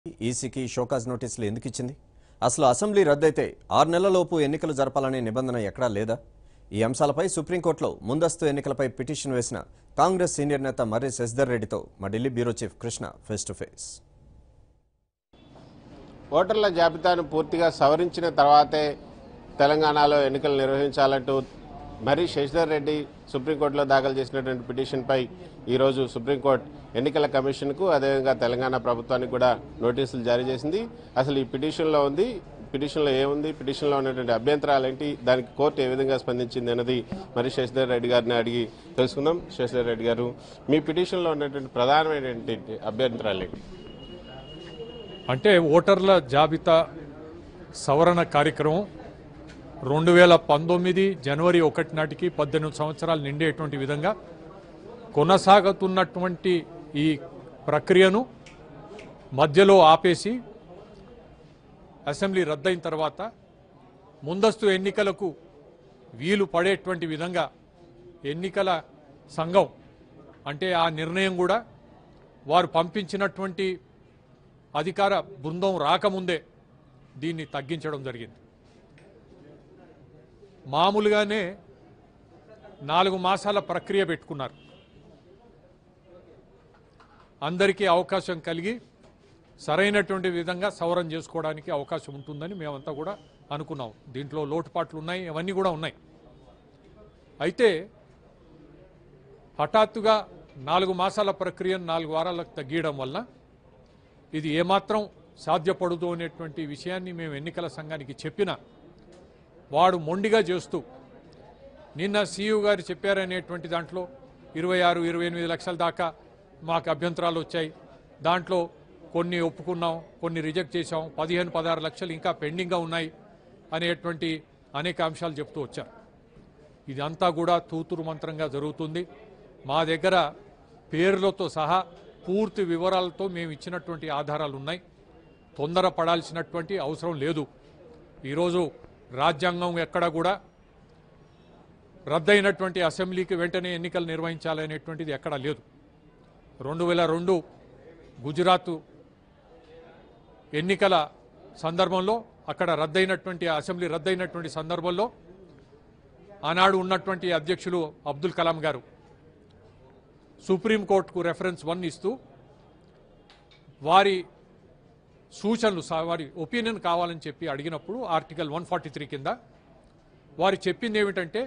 ఈసీకి షోకాజ్ నోటీసులు ఎందుకు ఇచ్చింది అసలు అసెంబ్లీ రద్దయితే ఆరు నెలలలోపు ఎన్నికలు జరపాలనే నిబంధన ఎక్కడా లేదా ఈ అంశాలపై సుప్రీంకోర్టులో ముందస్తు ఎన్నికలపై పిటిషన్ వేసిన కాంగ్రెస్ సీనియర్ నేత మర్రి శశిధర్ రెడ్డితో మా Delhi bureau chief Krishna face to face ఓటర్ల జాబితాను పూర్తిగా సవరించిన తర్వాతే తెలంగాణలో ఎన్నికలు నిర్వహించాలంటూ మరి శశిధర్ రెడ్డి సుప్రీంకోర్టులో దాఖలు చేసినటువంటి పిటిషన్పై ఈరోజు సుప్రీంకోర్టు ఎన్నికల కమిషన్కు అదేవిధంగా తెలంగాణ ప్రభుత్వానికి కూడా నోటీసులు జారీ చేసింది అసలు ఈ పిటిషన్లో ఉంది పిటిషన్లో ఏముంది పిటిషన్లో ఉన్నటువంటి అభ్యంతరాలు ఏంటి దానికి కోర్టు ఏ విధంగా స్పందించింది అన్నది మరి శశిధర్ రెడ్డి గారిని అడిగి తెలుసుకుందాం శశిధర్ రెడ్డి గారు మీ పిటిషన్లో ఉన్నటువంటి ప్రధానమైనటువంటి అభ్యంతరాలు ఏంటి అంటే ఓటర్ల జాబితా సవరణ కార్యక్రమం రెండు వేల పంతొమ్మిది జనవరి ఒకటి నాటికి పద్దెనిమిది సంవత్సరాలు నిండేటువంటి విధంగా కొనసాగుతున్నటువంటి ఈ ప్రక్రియను మధ్యలో ఆపేసి అసెంబ్లీ రద్దయిన తర్వాత ముందస్తు ఎన్నికలకు వీలు పడేటువంటి విధంగా ఎన్నికల సంఘం అంటే ఆ నిర్ణయం కూడా వారు పంపించినటువంటి అధికార బృందం రాకముందే దీన్ని తగ్గించడం జరిగింది మామూలుగానే నాలుగు మాసాల ప్రక్రియ పెట్టుకున్నారు అందరికీ అవకాశం కలిగి సరైనటువంటి విధంగా సవరణ చేసుకోవడానికి అవకాశం ఉంటుందని మేమంతా కూడా అనుకున్నాం దీంట్లో లోటుపాట్లు ఉన్నాయి అవన్నీ కూడా ఉన్నాయి అయితే హఠాత్తుగా నాలుగు మాసాల ప్రక్రియను నాలుగు వారాలకు తగ్గియడం వల్ల ఇది ఏమాత్రం సాధ్యపడదు అనేటువంటి విషయాన్ని మేము ఎన్నికల సంఘానికి చెప్పినా వాడు మొండిగా చేస్తూ నిన్న సీఈఓ గారు చెప్పారనేటువంటి దాంట్లో ఇరవై ఆరు ఇరవై ఎనిమిది లక్షల దాకా మాకు అభ్యంతరాలు వచ్చాయి దాంట్లో కొన్ని ఒప్పుకున్నాం కొన్ని రిజెక్ట్ చేశాం పదిహేను పదహారు లక్షలు ఇంకా పెండింగ్గా ఉన్నాయి అనేటువంటి అనేక అంశాలు చెప్తూ వచ్చారు ఇదంతా కూడా తూతురు మంత్రంగా జరుగుతుంది మా దగ్గర పేర్లతో సహా పూర్తి వివరాలతో మేము ఇచ్చినటువంటి ఆధారాలు ఉన్నాయి తొందర పడాల్సినటువంటి అవసరం లేదు ఈరోజు రాజ్యాంగం ఎక్కడ కూడా రద్దయినటువంటి అసెంబ్లీకి వెంటనే ఎన్నికలు నిర్వహించాలనేటువంటిది ఎక్కడా లేదు రెండు వేల రెండు గుజరాత్ ఎన్నికల సందర్భంలో అక్కడ రద్దయినటువంటి అసెంబ్లీ రద్దయినటువంటి సందర్భంలో ఆనాడు ఉన్నటువంటి అధ్యక్షులు అబ్దుల్ కలాం గారు సుప్రీంకోర్టుకు రెఫరెన్స్ వన్ ఇస్తూ వారి సూచనలు సా- వారి ఒపీనియన్ కావాలని చెప్పి అడిగినప్పుడు ఆర్టికల్ వన్ ఫార్టీ త్రీ కింద వారు చెప్పింది ఏమిటంటే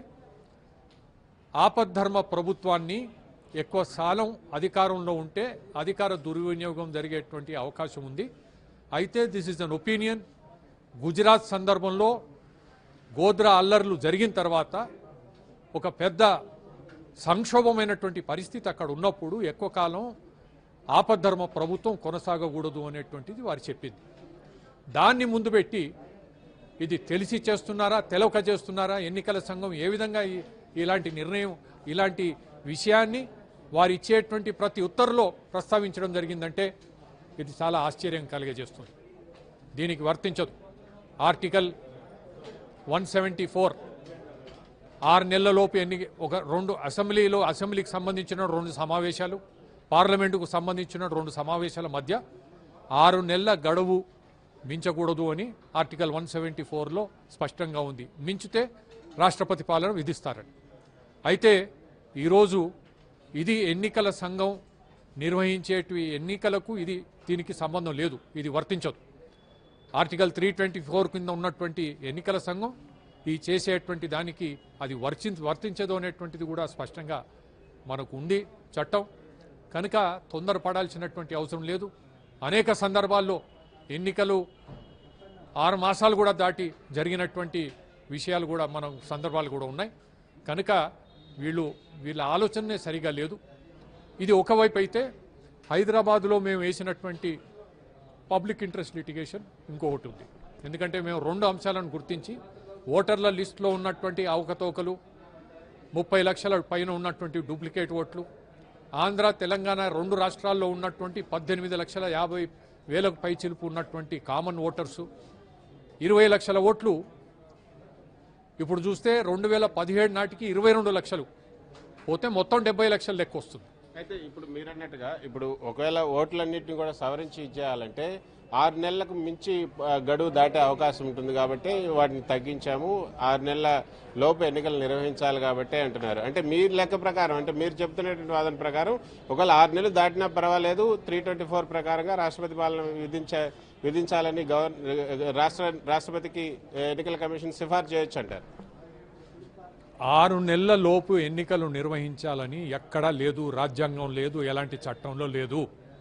ఆపద్ధర్మ ప్రభుత్వాన్ని ఎక్కువ కాలం అధికారంలో ఉంటే అధికార దుర్వినియోగం జరిగేటువంటి అవకాశం ఉంది అయితే this is an opinion Gujarat సందర్భంలో గోద్రా అల్లర్లు జరిగిన తర్వాత ఒక పెద్ద సంక్షోభమైనటువంటి పరిస్థితి అక్కడ ఉన్నప్పుడు ఎక్కువ కాలం ఆపద్ధర్మ ప్రభుత్వం కొనసాగకూడదు అనేటువంటిది వారు చెప్పింది దాన్ని ముందు పెట్టి ఇది తెలిసి చేస్తున్నారా తెలవక చేస్తున్నారా ఎన్నికల సంఘం ఏ విధంగా ఈ- ఇలాంటి నిర్ణయం ఇలాంటి విషయాన్ని వారు ఇచ్చేటువంటి ప్రతి ఉత్తర్వులో ప్రస్తావించడం జరిగిందంటే ఇది చాలా ఆశ్చర్యం కలిగజేస్తుంది దీనికి వర్తించదు ఆర్టికల్ వన్ సెవెంటీ ఫోర్ ఆరు నెలలలోపు ఎన్ని ఒక రెండు అసెంబ్లీలో అసెంబ్లీకి సంబంధించిన రెండు సమావేశాలు పార్లమెంటుకు సంబంధించిన రెండు సమావేశాల మధ్య ఆరు నెలల గడువు మించకూడదు అని ఆర్టికల్ వన్ సెవెంటీ ఫోర్లో స్పష్టంగా ఉంది మించితే రాష్ట్రపతి పాలన విధిస్తారని అయితే ఈరోజు ఇది ఎన్నికల సంఘం నిర్వహించేటి ఎన్నికలకు ఇది దీనికి సంబంధం లేదు ఇది వర్తించదు ఆర్టికల్ త్రీ ట్వంటీ ఫోర్ కింద ఉన్నటువంటి ఎన్నికల సంఘం ఈ చేసేటువంటి దానికి అది వర్చి వర్తించదు అనేటువంటిది కూడా స్పష్టంగా మనకు ఉంది చట్టం కనుక తొందరపడాల్సినటువంటి అవసరం లేదు అనేక సందర్భాల్లో ఎన్నికలు ఆరు మాసాలు కూడా దాటి జరిగినటువంటి విషయాలు కూడా మనం సందర్భాలు కూడా ఉన్నాయి కనుక వీళ్ళు వీళ్ళ ఆలోచనే సరిగా లేదు ఇది ఒకవైపు అయితే హైదరాబాదులో మేము వేసినటువంటి పబ్లిక్ ఇంట్రెస్ట్ లిటిగేషన్ ఇంకొకటి ఉంది ఎందుకంటే మేము రెండు అంశాలను గుర్తించి ఓటర్ల లిస్టులో ఉన్నటువంటి అవకతవకలు ముప్పై లక్షల పైన ఉన్నటువంటి డూప్లికేట్ ఓట్లు ఆంధ్ర తెలంగాణ రెండు రాష్ట్రాల్లో ఉన్నటువంటి పద్దెనిమిది లక్షల యాభై వేలకు పై చిలుపు ఉన్నటువంటి కామన్ ఓటర్సు ఇరవై లక్షల ఓట్లు ఇప్పుడు చూస్తే రెండు వేల పదిహేడు నాటికి ఇరవై రెండు లక్షలు పోతే మొత్తం డెబ్బై లక్షల లెక్క వస్తుంది అయితే ఇప్పుడు మీరు అన్నట్టుగా ఇప్పుడు ఒకవేళ ఓట్లన్నింటినీ కూడా సవరించి ఇచ్చేయాలంటే ఆరు నెలలకు మించి ఆ, గడువు దాటే అవకాశం ఉంటుంది కాబట్టి వాటిని తగ్గించాము ఆరు నెలల లోపు ఎన్నికలు నిర్వహించాలి కాబట్టి అంటున్నారు అంటే మీ లెక్క ప్రకారం అంటే మీరు చెప్తున్నటువంటి వాదన ప్రకారం ఒకవేళ ఆరు నెలలు దాటినా పర్వాలేదు త్రీ ట్వంటీ ఫోర్ ప్రకారంగా రాష్ట్రపతి పాలన విధించ విధించాలని గవర్ రాష్ట్ర రాష్ట్రపతికి ఎన్నికల కమిషన్ సిఫార్సు చేయొచ్చు అంటారు ఆరు నెలల లోపు ఎన్నికలు నిర్వహించాలని ఎక్కడా లేదు రాజ్యాంగం లేదు ఎలాంటి చట్టంలో లేదు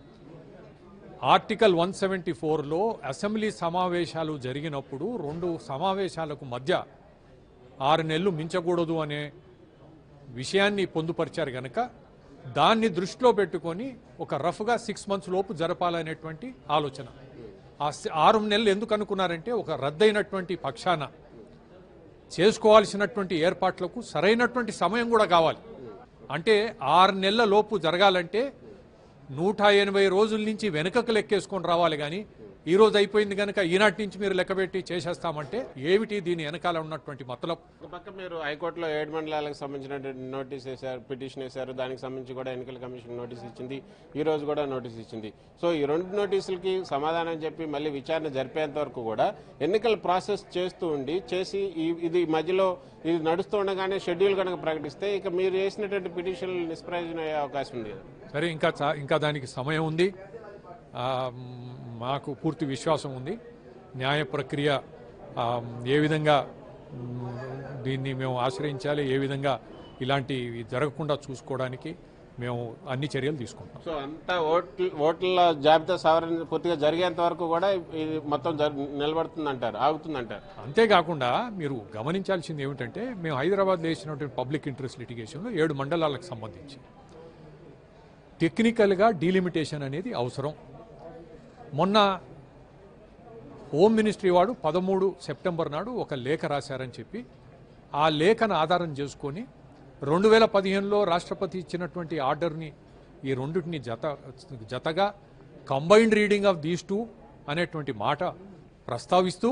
ఆర్టికల్ వన్ సెవెంటీ ఫోర్లో అసెంబ్లీ సమావేశాలు జరిగినప్పుడు రెండు సమావేశాలకు మధ్య ఆరు నెలలు మించకూడదు అనే విషయాన్ని పొందుపరిచారు గనక దాన్ని దృష్టిలో పెట్టుకొని ఒక రఫ్గా సిక్స్ మంత్స్ లోపు జరపాలనేటువంటి ఆలోచన ఆ సి- ఆరు నెలలు ఎందుకు అనుకున్నారంటే ఒక రద్దయినటువంటి పక్షాన చేసుకోవాల్సినటువంటి ఏర్పాట్లకు సరైనటువంటి సమయం కూడా కావాలి అంటే ఆరు నెలల లోపు జరగాలంటే నూట ఎనభై రోజుల నుంచి వెనుకకు లెక్కేసుకొని రావాలి కానీ ఈ రోజు అయిపోయింది కనుక ఈనాటి నుంచి మీరు లెక్కబెట్టి చేసేస్తామంటే ఏమిటి దీని వెనకాల ఉన్నటువంటి మతలం ఒక పక్క మీరు హైకోర్టులో ఏడు మండలాలకు సంబంధించిన నోటీస్ వేశారు పిటిషన్ వేశారు దానికి సంబంధించి కూడా ఎన్నికల కమిషన్ నోటీస్ ఇచ్చింది ఈ రోజు కూడా నోటీస్ ఇచ్చింది సో ఈ రెండు నోటీసులకి సమాధానం చెప్పి మళ్ళీ విచారణ జరిపేంత వరకు కూడా ఎన్నికల ప్రాసెస్ చేస్తూ ఉండి చేసి ఈ ఇది మధ్యలో ఇది నడుస్తూ ఉండగానే షెడ్యూల్ కనుక ప్రకటిస్తే ఇక మీరు వేసినటువంటి పిటిషన్లు నిష్ప్రయోజనం అయ్యే అవకాశం ఉంది కదా సరే ఇంకా చా- ఇంకా దానికి సమయం ఉంది ఆ, మ్, మాకు పూర్తి విశ్వాసం ఉంది న్యాయ ప్రక్రియ ఆ, ఏ విధంగా మ్, దీన్ని మేము ఆశ్రయించాలి ఏ విధంగా ఇలాంటివి జరగకుండా చూసుకోవడానికి మేము అన్ని చర్యలు తీసుకుంటాం సో అంతా ఓట్ల ఓట్ల జాబితా సవరణ పూర్తిగా జరిగేంత వరకు కూడా ఇది మొత్తం జరు- నిలబడుతుందంటారు ఆగుతుందంటారు అంతేకాకుండా మీరు గమనించాల్సింది ఏమిటంటే మేము హైదరాబాద్లో వేసినటువంటి పబ్లిక్ ఇంట్రెస్ట్ లిటిగేషన్లో ఏడు మండలాలకు సంబంధించి టెక్నికల్గా డీలిమిటేషన్ అనేది అవసరం మొన్న హోమ్ మినిస్ట్రీ వాడు పదమూడు సెప్టెంబర్ నాడు ఒక లేఖ రాశారని చెప్పి ఆ లేఖను ఆధారం చేసుకొని రెండు వేల పదిహేనులో రాష్ట్రపతి ఇచ్చినటువంటి ఆర్డర్ని ఈ రెండింటిని జత జతగా combined reading of these two అనేటువంటి మాట ప్రస్తావిస్తూ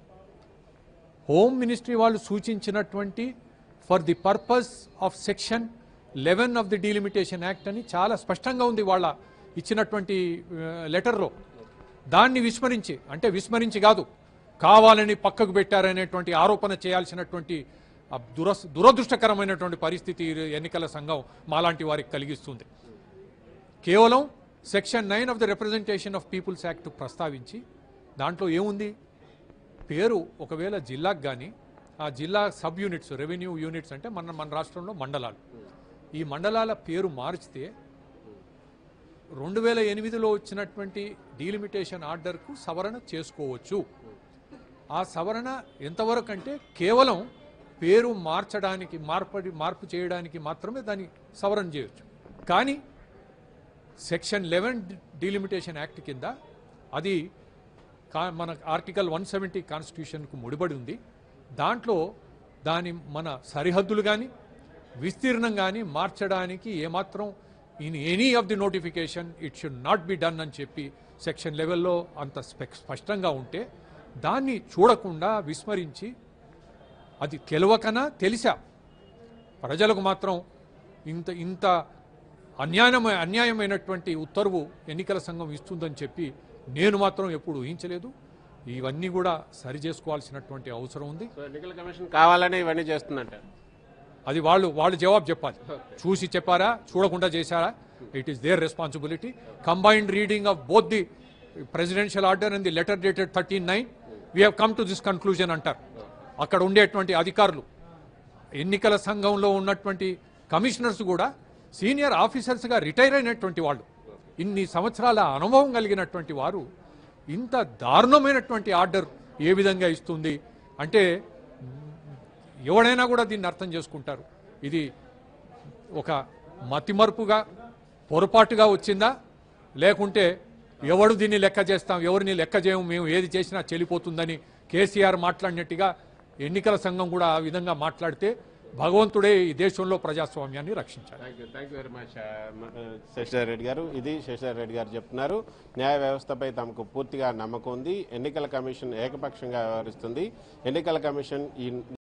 హోమ్ మినిస్ట్రీ వాళ్ళు సూచించినటువంటి for the purpose of section eleven of the delimitation act అని చాలా స్పష్టంగా ఉంది వాళ్ళ ఇచ్చినటువంటి ఆ, లెటర్లో దాన్ని విస్మరించి అంటే విస్మరించి కాదు కావాలని పక్కకు పెట్టారనేటువంటి ఆరోపణ చేయాల్సినటువంటి ఆ దురస్ దురదృష్టకరమైనటువంటి పరిస్థితి ఈ ఎన్నికల సంఘం మాలాంటి వారికి కలిగిస్తుంది కేవలం section nine of the representation of peoples act ప్రస్తావించి దాంట్లో ఏముంది పేరు ఒకవేళ జిల్లాకు కానీ ఆ జిల్లా సబ్ యూనిట్స్ రెవెన్యూ యూనిట్స్ అంటే మన మన రాష్ట్రంలో మండలాలు ఈ మండలాల పేరు మార్చితే రెండు వేల ఎనిమిదిలో వచ్చినటువంటి డీలిమిటేషన్ ఆర్డర్కు సవరణ చేసుకోవచ్చు ఆ సవరణ ఎంతవరకు అంటే కేవలం పేరు మార్చడానికి మార్పడి మార్పు చేయడానికి మాత్రమే దాన్ని సవరణ చేయొచ్చు కానీ సెక్షన్ లెవెన్ డీలిమిటేషన్ యాక్ట్ కింద అది కా- మన ఆర్టికల్ వన్ సెవెంటీ కాన్స్టిట్యూషన్కు ముడిపడి ఉంది దాంట్లో దాని మన సరిహద్దులు కానీ విస్తీర్ణం కానీ మార్చడానికి ఏమాత్రం in any of the notification it should not be done అని చెప్పి సెక్షన్ లెవెల్లో అంత స్పెక్ స్పష్టంగా ఉంటే దాన్ని చూడకుండా విస్మరించి అది తెలియకనా తెలిసా ప్రజలకు మాత్రం ఇంత ఇంత అన్యాయమ అన్యాయమైనటువంటి ఉత్తర్వు ఎన్నికల సంఘం ఇస్తుందని చెప్పి నేను మాత్రం ఎప్పుడు ఊహించలేదు ఇవన్నీ కూడా సరి చేసుకోవాల్సినటువంటి అవసరం ఉంది సో ఎన్నికల కమిషన్ కావాలనే ఇవన్నీ చేస్తుందంటారు అది వాళ్ళు వాళ్ళు జవాబు చెప్పాలి చూసి చెప్పారా చూడకుండా చేశారా it is there responsibility combined reading of both the presidential order and the letter dated thirteen nine we have come to this conclusion అంటారు అక్కడ ఉండేటువంటి అధికారులు ఎన్నికల సంఘంలో ఉన్నటువంటి కమిషనర్స్ కూడా సీనియర్ ఆఫీసర్స్గా రిటైర్ అయినటువంటి వాళ్ళు ఇన్ని సంవత్సరాల అనుభవం కలిగినటువంటి వారు ఇంత దారుణమైనటువంటి ఆర్డర్ ఏ విధంగా ఇస్తుంది అంటే ఎవడైనా కూడా దీన్ని అర్థం చేసుకుంటారు ఇది ఒక మతిమరుపుగా పొరపాటుగా వచ్చిందా లేకుంటే ఎవడు దీన్ని లెక్క చేస్తాం ఎవరిని లెక్క చేయము మేము ఏది చేసినా చెల్లిపోతుందని కేసీఆర్ మాట్లాడినట్టుగా ఎన్నికల సంఘం కూడా ఆ విధంగా మాట్లాడితే భగవంతుడే ఈ దేశంలో ప్రజాస్వామ్యాన్ని రక్షించాలి thank you thank you very much Shashidhar Reddy garu ఇది శశిధర్ రెడ్డి గారు చెప్తున్నారు న్యాయ వ్యవస్థపై తమకు పూర్తిగా నమ్మకం ఉంది ఎన్నికల కమిషన్ ఏకపక్షంగా వ్యవహరిస్తుంది ఎన్నికల కమిషన్ ఈ